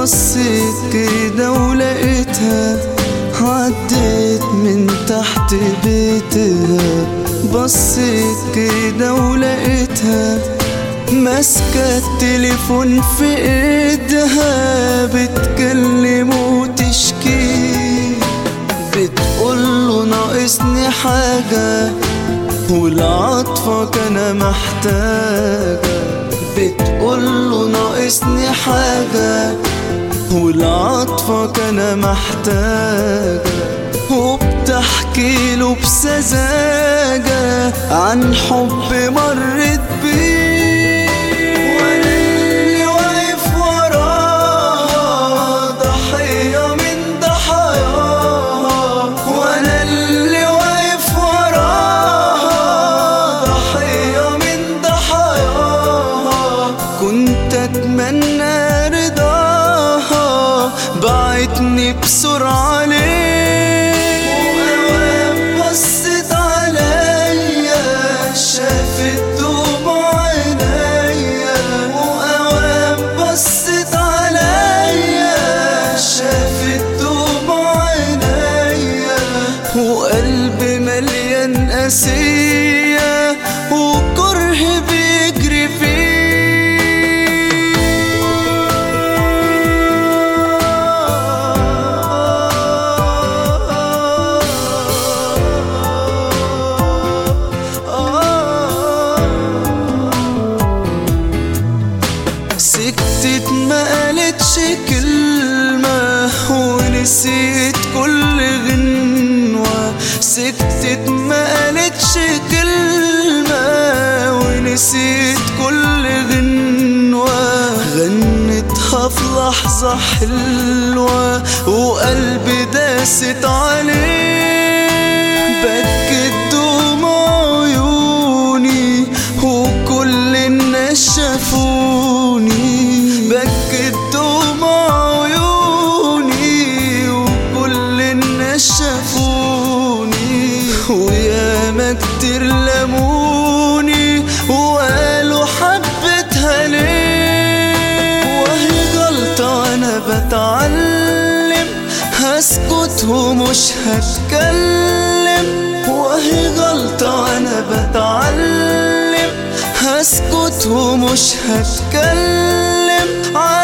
بصيت كده ولقيتها عديت من تحت بيتها بصيت كده ولقيتها ماسكة التليفون في ايدها بتكلم وتشكي بتقوله ناقصني حاجة والعطفك انا محتاجة بتقوله ناقصني حاجة والعطفك انا محتاجة وبتحكي له بسذاجة عن حب مرت بيه وانا اللي واقف وراها ضحية من ضحاياها وانا اللي واقف وراها ضحية من ضحاياها كنت اتمنى رضاها بعتني بسرعة ليه وأوام بصت عليا شافت دموع عينيا وأوام بصت عليا شافت دموع عينيا وقلبي مليان قاسية وكره بيجري فيه سكتت ما قالتش كلمة ونسيت كل غنوة سكتت ما قالتش كلمة ونسيت كل غنوة غنتها في لحظة حلوة وقلبي داست عليه بكت دموع عيوني وكل الناس شافوني بكت دموع عيوني وكل الناس شافوني وياما كتير لموني وقالوا حبتها ليه وهي غلطة وانا بتعلم هسكت ومش هتكلم وهي غلطة وانا بتعلم هسكت ومش هتكلم